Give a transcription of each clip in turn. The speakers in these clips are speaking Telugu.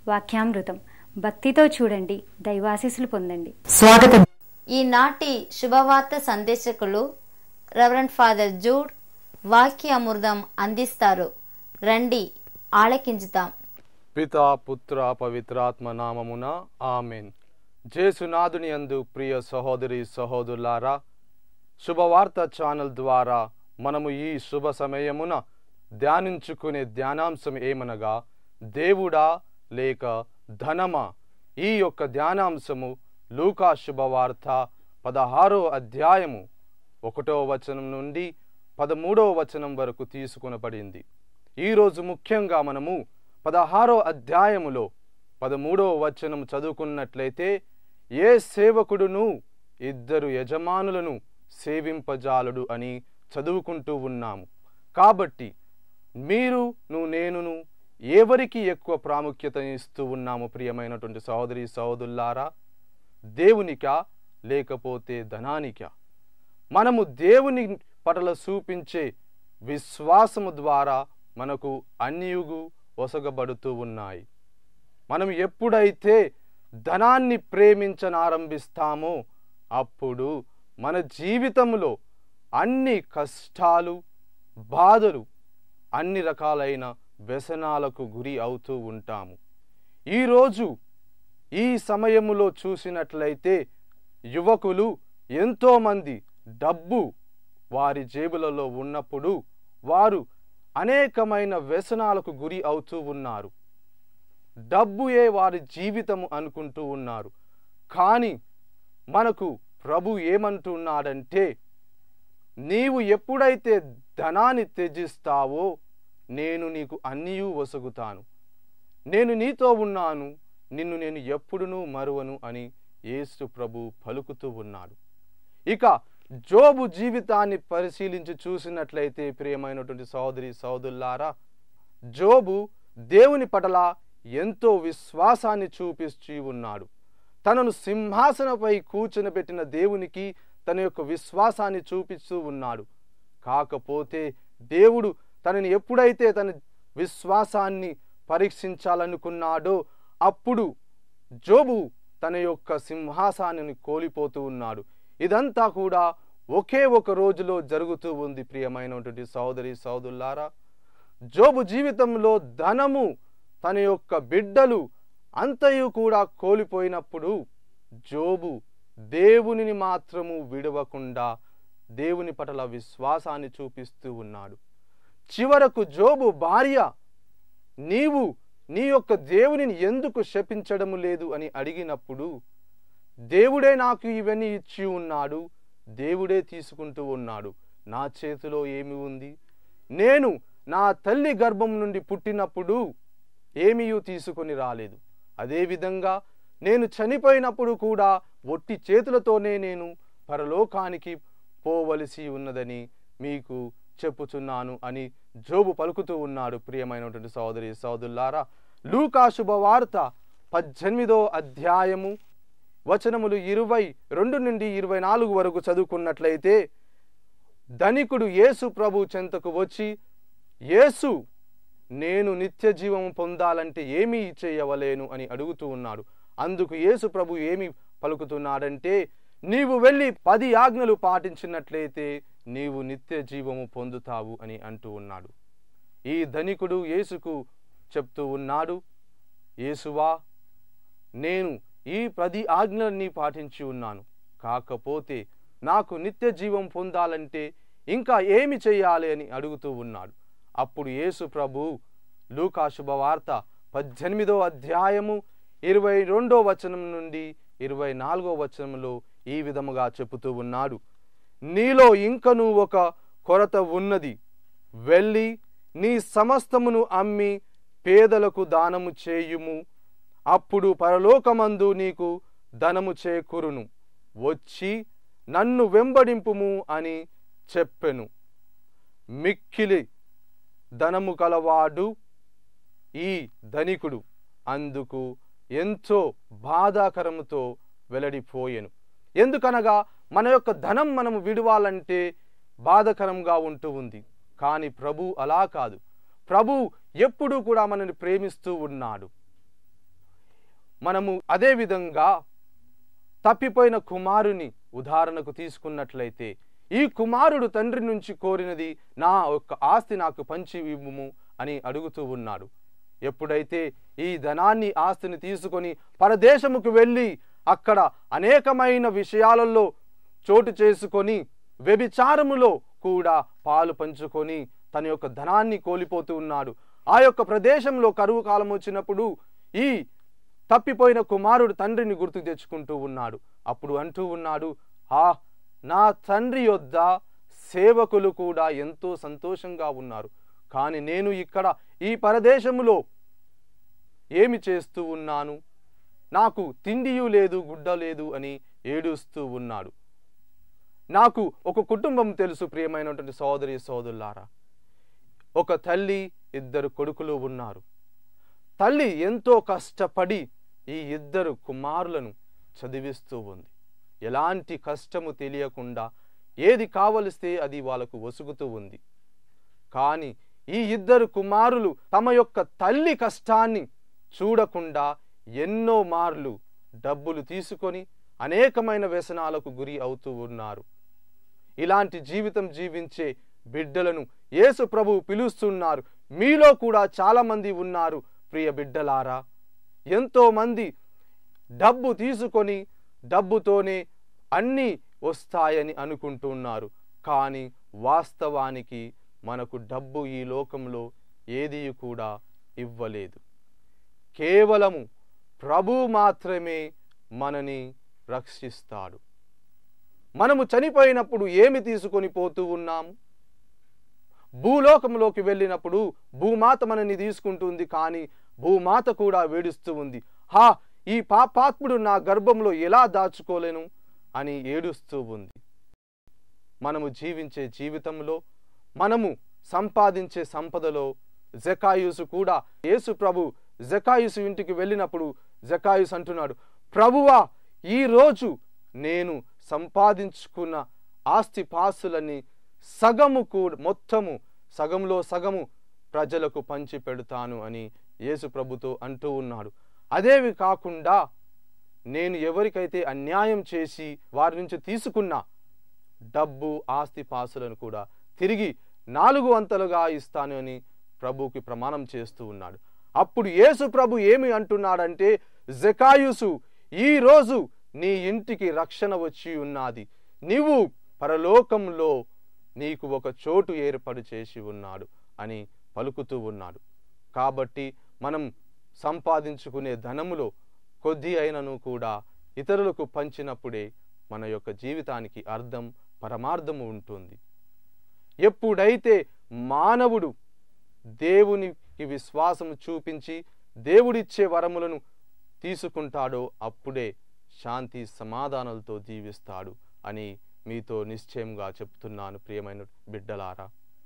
వాక్యామృతం భక్తితో చూడండి దైవాశీస్సులు పొందండి స్వాగతం ఈనాటి శుభవార్త సందేశకులు రెవరెండ్ ఫాదర్ జూడ్ వాక్య అమృతం అందిస్తారు రండి ఆలకించుతాం పితా పుత్ర పవిత్రాత్మ నామమున ఆమెన్ జేసునాథుని యందు ప్రియ సహోదరి సహోదరులారా శుభవార్త ఛానల్ ద్వారా మనము ఈ శుభ సమయమున ధ్యానించుకునే ధ్యానాంశం ఏమనగా దేవుడా లేక ధనమా ఈ యొక్క ధ్యానాంశము లూకా శుభవార్త పదహారో అధ్యాయము ఒకటో వచనం నుండి పదమూడవ వచనం వరకు తీసుకునబడింది ఈరోజు ముఖ్యంగా మనము పదహారో అధ్యాయములో పదమూడవ వచనం చదువుకున్నట్లయితే ఏ సేవకుడును ఇద్దరు యజమానులను సేవింపజాలడు అని చదువుకుంటూ ఉన్నాము కాబట్టి మీరు నువ్వు నేనును ఎవరికి ఎక్కువ ప్రాముఖ్యత ఇస్తూ ఉన్నాము ప్రియమైనటువంటి సహోదరి సహోదరులారా దేవునికా లేకపోతే ధనానికా మనము దేవుని పట్ల చూపించే విశ్వాసము ద్వారా మనకు అన్యుగు ఒసగబడుతూ ఉన్నాయి మనం ఎప్పుడైతే ధనాన్ని ప్రేమించనారంభిస్తామో అప్పుడు మన జీవితంలో అన్ని కష్టాలు బాధలు అన్ని రకాలైన వ్యసనాలకు గురి అవుతూ ఉంటాము ఈరోజు ఈ సమయములో చూసినట్లయితే యువకులు ఎంతోమంది డబ్బు వారి జేబులలో ఉన్నప్పుడు వారు అనేకమైన వ్యసనాలకు గురి అవుతూ ఉన్నారు డబ్బుయే వారి జీవితము అనుకుంటూ ఉన్నారు కానీ మనకు ప్రభు ఏమంటున్నాడంటే నీవు ఎప్పుడైతే ధనాన్ని త్యజిస్తావో నేను నీకు అన్నీయూ వసగుతాను నేను నీతో ఉన్నాను నిన్ను నేను ఎప్పుడునూ మరువను అని యేసు ప్రభు పలుకుతూ ఉన్నాడు ఇక జోబు జీవితాన్ని పరిశీలించి చూసినట్లయితే ప్రియమైనటువంటి సహోదరి సహోదరులారా జోబు దేవుని పట్ల ఎంతో విశ్వాసాన్ని చూపిస్తూ ఉన్నాడు తనను సింహాసనపై కూర్చునబెట్టిన దేవునికి తన యొక్క విశ్వాసాన్ని చూపిస్తూ ఉన్నాడు కాకపోతే దేవుడు తనని ఎప్పుడైతే తన విశ్వాసాన్ని పరీక్షించాలనుకున్నాడో అప్పుడు జోబు తన యొక్క సింహాసాన్ని కోల్పోతూ ఉన్నాడు ఇదంతా కూడా ఒకే ఒక రోజులో జరుగుతూ ఉంది ప్రియమైనటువంటి సహోదరి సహోదరులారా జోబు జీవితంలో ధనము తన యొక్క బిడ్డలు అంతయు కూడా కోల్పోయినప్పుడు జోబు దేవునిని మాత్రము విడవకుండా దేవుని పట్ల విశ్వాసాన్ని చూపిస్తూ ఉన్నాడు చివరకు జోబు భార్య నీవు నీ యొక్క దేవునిని ఎందుకు శపించడము లేదు అని అడిగినప్పుడు దేవుడే నాకు ఇవన్నీ ఇచ్చి ఉన్నాడు దేవుడే తీసుకుంటూ ఉన్నాడు నా చేతిలో ఏమి ఉంది నేను నా తల్లి గర్భం నుండి పుట్టినప్పుడు ఏమీయూ తీసుకొని రాలేదు అదేవిధంగా నేను చనిపోయినప్పుడు కూడా ఒట్టి చేతులతోనే నేను పరలోకానికి పోవలసి ఉన్నదని మీకు చెప్పుచున్నాను అని జోబు పలుకుతూ ఉన్నాడు ప్రియమైనటువంటి సోదరి సోదరులారా లూకా శుభవార్త పద్దెనిమిదో అధ్యాయము వచనములు ఇరవై రెండు నుండి ఇరవై నాలుగు వరకు చదువుకున్నట్లయితే ధనికుడు యేసు ప్రభు చెంతకు వచ్చి యేసు నేను నిత్య జీవము పొందాలంటే ఏమీ చేయవలేను అని అడుగుతూ ఉన్నాడు అందుకు యేసు ప్రభు ఏమి పలుకుతున్నాడంటే నీవు వెళ్ళి పది ఆజ్ఞలు పాటించినట్లయితే నీవు నిత్య జీవము పొందుతావు అని అంటూ ఉన్నాడు ఈ ధనికుడు యేసుకు చెప్తూ ఉన్నాడు యేసువా నేను ఈ పది ఆజ్ఞలన్నీ పాటించి ఉన్నాను కాకపోతే నాకు నిత్య జీవం పొందాలంటే ఇంకా ఏమి చేయాలి అని అడుగుతూ ఉన్నాడు అప్పుడు యేసు ప్రభు లూకా శుభవార్త పద్దెనిమిదో అధ్యాయము ఇరవై రెండో వచనం నుండి ఇరవై నాలుగో వచనంలో ఈ విధముగా చెబుతూ ఉన్నాడు నీలో ఇంకను ఒక కొరత ఉన్నది వెళ్ళి నీ సమస్తమును అమ్మి పేదలకు దానము చేయుము అప్పుడు పరలోకమందు నీకు ధనము చేకూరును వచ్చి నన్ను వెంబడింపుము అని చెప్పెను మిక్కిలి ధనము కలవాడు ఈ ధనికుడు అందుకు ఎంతో బాధాకరముతో వెల్లడిపోయెను ఎందుకనగా మన యొక్క ధనం మనము విడవాలంటే బాధకరంగా ఉంటూ ఉంది కానీ ప్రభు అలా కాదు ప్రభు ఎప్పుడూ కూడా మనల్ని ప్రేమిస్తూ ఉన్నాడు మనము అదే విధంగా తప్పిపోయిన కుమారుని ఉదాహరణకు తీసుకున్నట్లయితే ఈ కుమారుడు తండ్రి నుంచి కోరినది నా యొక్క ఆస్తి నాకు పంచి ఇవ్వుము అని అడుగుతూ ఉన్నాడు ఎప్పుడైతే ఈ ధనాన్ని ఆస్తిని తీసుకొని పరదేశముకు వెళ్ళి అక్కడ అనేకమైన విషయాలలో చోటు చేసుకొని వ్యభిచారములో కూడా పాలు పంచుకొని తన యొక్క ధనాన్ని కోల్పోతూ ఉన్నాడు ఆ యొక్క ప్రదేశంలో కరువు కాలం వచ్చినప్పుడు ఈ తప్పిపోయిన కుమారుడు తండ్రిని గుర్తు తెచ్చుకుంటూ ఉన్నాడు అప్పుడు అంటూ ఉన్నాడు ఆ నా తండ్రి యొద్ద సేవకులు కూడా ఎంతో సంతోషంగా ఉన్నారు కానీ నేను ఇక్కడ ఈ పరదేశములో ఏమి చేస్తూ ఉన్నాను నాకు తిండియు లేదు గుడ్డ లేదు అని ఏడుస్తూ ఉన్నాడు నాకు ఒక కుటుంబం తెలుసు ప్రియమైనటువంటి సోదరి సోదరులారా ఒక తల్లి ఇద్దరు కొడుకులు ఉన్నారు తల్లి ఎంతో కష్టపడి ఈ ఇద్దరు కుమారులను చదివిస్తూ ఉంది ఎలాంటి కష్టము తెలియకుండా ఏది కావలిస్తే అది వాళ్ళకు వసుగుతూ ఉంది కానీ ఈ ఇద్దరు కుమారులు తమ యొక్క తల్లి కష్టాన్ని చూడకుండా ఎన్నో మార్లు డబ్బులు తీసుకొని అనేకమైన వ్యసనాలకు గురి అవుతూ ఉన్నారు ఇలాంటి జీవితం జీవించే బిడ్డలను యేసు ప్రభు పిలుస్తున్నారు మీలో కూడా చాలా మంది ఉన్నారు ప్రియ బిడ్డలారా ఎంతో మంది డబ్బు తీసుకొని డబ్బుతోనే అన్నీ వస్తాయని అనుకుంటున్నారు కానీ వాస్తవానికి మనకు డబ్బు ఈ లోకంలో ఏది కూడా ఇవ్వలేదు కేవలము ప్రభు మాత్రమే మనని రక్షిస్తాడు మనము చనిపోయినప్పుడు ఏమి తీసుకొని పోతూ ఉన్నాము భూలోకంలోకి వెళ్ళినప్పుడు భూమాత మనని తీసుకుంటుంది కానీ భూమాత కూడా వేడుస్తూ ఉంది హా ఈ పాపాత్ముడు నా గర్భంలో ఎలా దాచుకోలేను అని ఏడుస్తూ ఉంది మనము జీవించే జీవితంలో మనము సంపాదించే సంపదలో జకాయుసు కూడా యేసు ప్రభు జకాయుసు ఇంటికి వెళ్ళినప్పుడు జకాయుస్ అంటున్నాడు ప్రభువా ఈ రోజు నేను సంపాదించుకున్న ఆస్తి పాస్తులని సగము కూడా మొత్తము సగంలో సగము ప్రజలకు పంచి పెడతాను అని యేసు ప్రభుతో అంటూ ఉన్నాడు అదేవి కాకుండా నేను ఎవరికైతే అన్యాయం చేసి వారి నుంచి తీసుకున్న డబ్బు ఆస్తి పాసులను కూడా తిరిగి నాలుగు వంతలుగా ఇస్తాను అని ప్రభుకి ప్రమాణం చేస్తూ ఉన్నాడు అప్పుడు యేసు ప్రభు ఏమి అంటున్నాడంటే జకాయుసు ఈ రోజు నీ ఇంటికి రక్షణ వచ్చి ఉన్నది నీవు పరలోకంలో నీకు ఒక చోటు ఏర్పాటు చేసి ఉన్నాడు అని పలుకుతూ ఉన్నాడు కాబట్టి మనం సంపాదించుకునే ధనములో కొద్ది అయినను కూడా ఇతరులకు పంచినప్పుడే మన యొక్క జీవితానికి అర్థం పరమార్థము ఉంటుంది ఎప్పుడైతే మానవుడు దేవునికి విశ్వాసము చూపించి దేవుడిచ్చే వరములను తీసుకుంటాడో అప్పుడే శాంతి సమాధానాలతో జీవిస్తాడు అని మీతో నిశ్చయంగా చెప్తున్నాను ప్రియమైన బిడ్డలారా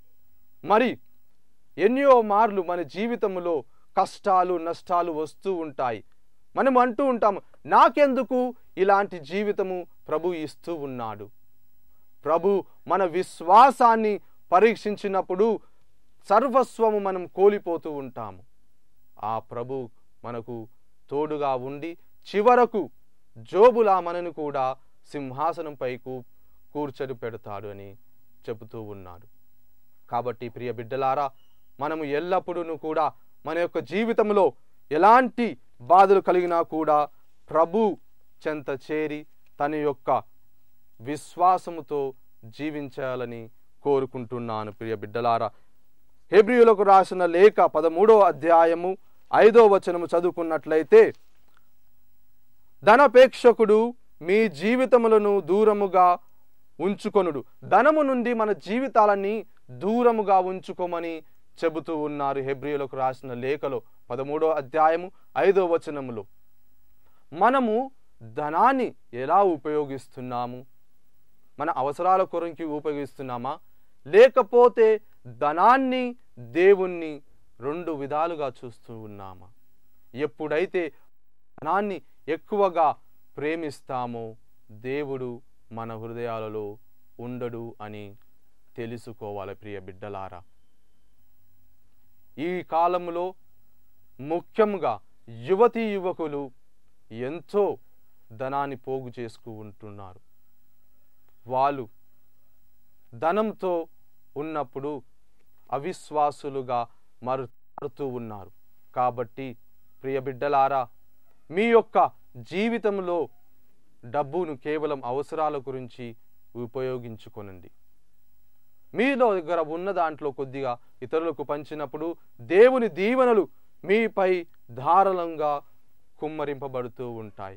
మరి ఎన్నో మార్లు మన జీవితంలో కష్టాలు నష్టాలు వస్తూ ఉంటాయి మనం అంటూ ఉంటాము నాకెందుకు ఇలాంటి జీవితము ప్రభు ఇస్తూ ఉన్నాడు ప్రభు మన విశ్వాసాన్ని పరీక్షించినప్పుడు సర్వస్వము మనం కోల్పోతూ ఉంటాము ఆ ప్రభు మనకు తోడుగా ఉండి చివరకు జోబులా మనను కూడా సింహాసనంపై కూ- కూర్చొని పెడతాడు అని చెబుతూ ఉన్నాడు కాబట్టి ప్రియ బిడ్డలారా మనము ఎల్లప్పుడూ కూడా మన యొక్క జీవితంలో ఎలాంటి బాధలు కలిగినా కూడా ప్రభు చెంత చేరి తన యొక్క విశ్వాసముతో జీవించాలని కోరుకుంటున్నాను ప్రియ బిడ్డలారా హెబ్రియులకు రాసిన లేఖ పదమూడో అధ్యాయము ఐదో వచనము చదువుకున్నట్లయితే ధనపేక్షకుడు మీ జీవితములను దూరముగా ఉంచుకొనుడు ధనము నుండి మన జీవితాలని దూరముగా ఉంచుకోమని చెబుతూ ఉన్నారు హెబ్రియులకు రాసిన లేఖలో పదమూడో అధ్యాయము ఐదో వచనములో మనము ధనాన్ని ఎలా ఉపయోగిస్తున్నాము మన అవసరాల కొరకు ఉపయోగిస్తున్నామా లేకపోతే ధనాన్ని దేవుణ్ణి రెండు విధాలుగా చూస్తూ ఉన్నామా ఎప్పుడైతే ధనాన్ని ఎక్కువగా ప్రేమిస్తామో దేవుడు మన హృదయాలలో ఉండడు అని తెలుసుకోవాలి ప్రియ బిడ్డలారా ఈ కాలంలో ముఖ్యంగా యువతీ యువకులు ఎంతో ధనాన్ని పోగు చేసుకు ఉంటున్నారు వాళ్ళు ధనంతో ఉన్నప్పుడు అవిశ్వాసులుగా మారు మారుతూ ఉన్నారు కాబట్టి ప్రియ బిడ్డలారా మీ యొక్క జీవితంలో డబ్బును కేవలం అవసరాల గురించి ఉపయోగించుకొనండి మీలో దగ్గర ఉన్న దాంట్లో కొద్దిగా ఇతరులకు పంచినప్పుడు దేవుని దీవెనలు మీపై ధారాళంగా కుమ్మరింపబడుతూ ఉంటాయి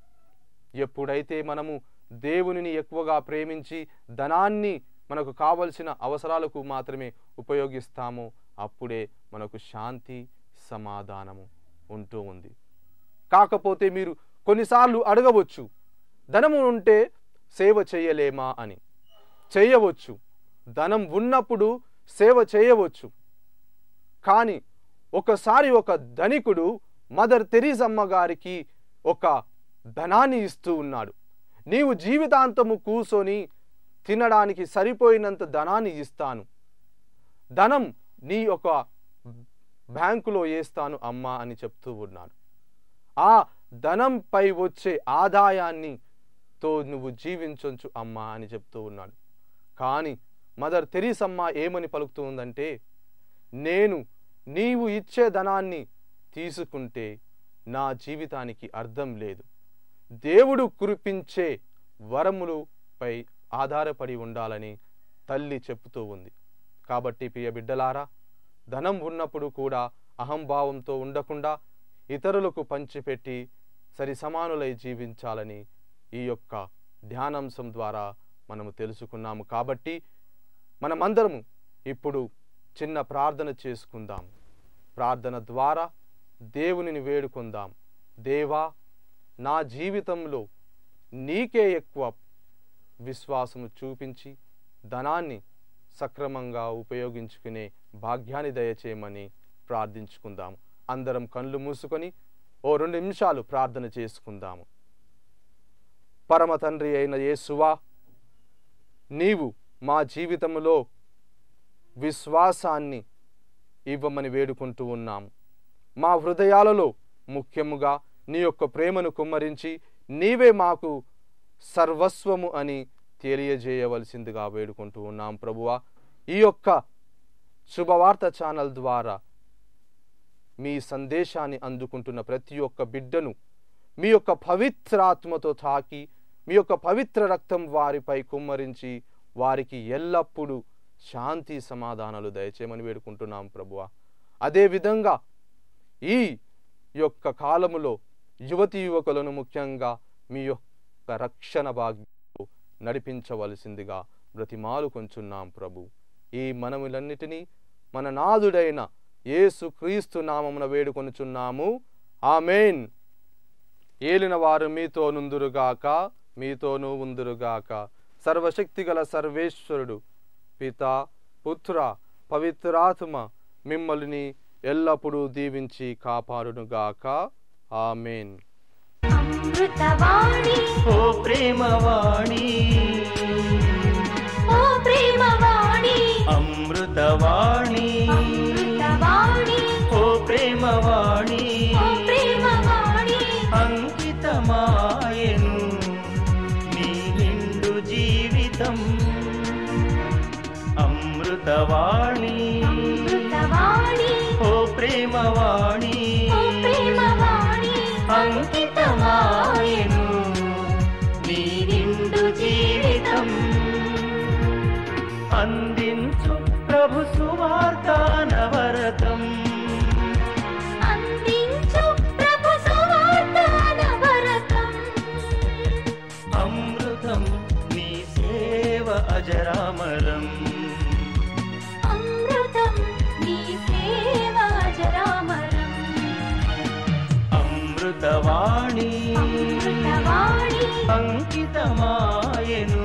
ఎప్పుడైతే మనము దేవునిని ఎక్కువగా ప్రేమించి ధనాన్ని మనకు కావలసిన అవసరాలకు మాత్రమే ఉపయోగిస్తామో అప్పుడే మనకు శాంతి సమాధానము ఉంటూ ఉంది కాకపోతే మీరు కొన్నిసార్లు అడగవచ్చు ధనము ఉంటే సేవ చేయలేమా అని చేయవచ్చు ధనం ఉన్నప్పుడు సేవ చేయవచ్చు కానీ ఒకసారి ఒక ధనికుడు మదర్ తెరీసమ్మ గారికి ఒక ధనాన్ని ఇస్తూ ఉన్నాడు నీవు జీవితాంతము కూసొని తినడానికి సరిపోయినంత ధనాన్ని ఇస్తాను ధనం నీ యొక్క బ్యాంకులో వేస్తాను అమ్మా అని చెప్తూ ఉన్నాడు ఆ ధనంపై వచ్చే ఆదాయాన్ని తో నువ్వు జీవించొచ్చు అమ్మా అని చెప్తూ ఉన్నాడు కానీ మదర్ తెరీసమ్మ ఏమని పలుకుతూ ఉందంటే నేను నీవు ఇచ్చే ధనాన్ని తీసుకుంటే నా జీవితానికి అర్థం లేదు దేవుడు కురిపించే వరములపై ఆధారపడి ఉండాలని తల్లి చెప్తూ ఉంది కాబట్టి ప్రియ బిడ్డలారా ధనం ఉన్నప్పుడు కూడా అహంభావంతో ఉండకుండా ఇతరులకు పంచిపెట్టి సరి సమానులై జీవించాలని ఈ యొక్క ధ్యానాంశం ద్వారా మనము తెలుసుకున్నాము కాబట్టి మనమందరము ఇప్పుడు చిన్న ప్రార్థన చేసుకుందాం ప్రార్థన ద్వారా దేవునిని వేడుకుందాం దేవా నా జీవితంలో నీకే ఎక్కువ విశ్వాసము చూపించి ధనాన్ని సక్రమంగా ఉపయోగించుకునే భాగ్యాన్ని దయచేయమని ప్రార్థించుకుందాము అందరం కళ్ళు మూసుకొని ఓ రెండు నిమిషాలు ప్రార్థన చేసుకుందాము పరమ తండ్రి అయిన యేసువా నీవు మా జీవితంలో విశ్వాసాన్ని ఇవ్వమని వేడుకుంటూ ఉన్నాము మా హృదయాలలో ముఖ్యముగా నీ యొక్క ప్రేమను కుమ్మరించి నీవే మాకు సర్వస్వము అని తెలియజేయవలసిందిగా వేడుకుంటూ ఉన్నాం ప్రభువా ఈ యొక్క శుభవార్త ఛానల్ ద్వారా మీ సందేశాన్ని అందుకుంటున్న ప్రతి ఒక్క బిడ్డను మీ యొక్క పవిత్రాత్మతో తాకి మీ యొక్క పవిత్ర రక్తం వారిపై కుమ్మరించి వారికి ఎల్లప్పుడూ శాంతి సమాధానాలు దయచేయమని వేడుకుంటున్నాం ప్రభువా అదేవిధంగా ఈ యొక్క కాలములో యువతి యువకులను ముఖ్యంగా మీ యొక్క రక్షణ భాగ్యంలో నడిపించవలసిందిగా బ్రతిమాలు కొంచున్నాం ప్రభు ఈ మనములన్నిటినీ మన నాదుడైన యేసు క్రీస్తు నామమున వేడుకొనుచున్నాము ఆమెన్ ఏలిన వారు మీతో నుందురుగాక మీతోనూ ఉందురుగాక సర్వశక్తిగల సర్వేశ్వరుడు పిత పుత్ర పవిత్రాత్మ మిమ్మల్ని ఎల్లప్పుడూ దీవించి కాపాడునుగాక ఆమెన్ అమృతవాణి ఓ ప్రేమవాణి ఓ ప్రేమవాణి అమృతవాణి అమృతవాణి ఓ ప్రేమవాణి ఓ ప్రేమవాణి అంకితమాయను నీ నిండు జీవితం అమృతవాణి అమృతవాణి ఓ ప్రేమవాణి ఓ ప్రేమవాణి అంకితమాయను నీ నిండు జీవితం అందించు ప్రభు సువార్త నవరతం అందించు ప్రభు సువార్త నవరతం అమృతం నీ సేవ అజరామరం అమృతం నీ సేవ అజరామరం అమృతవాణి అమృతవాణి అంకితమాయను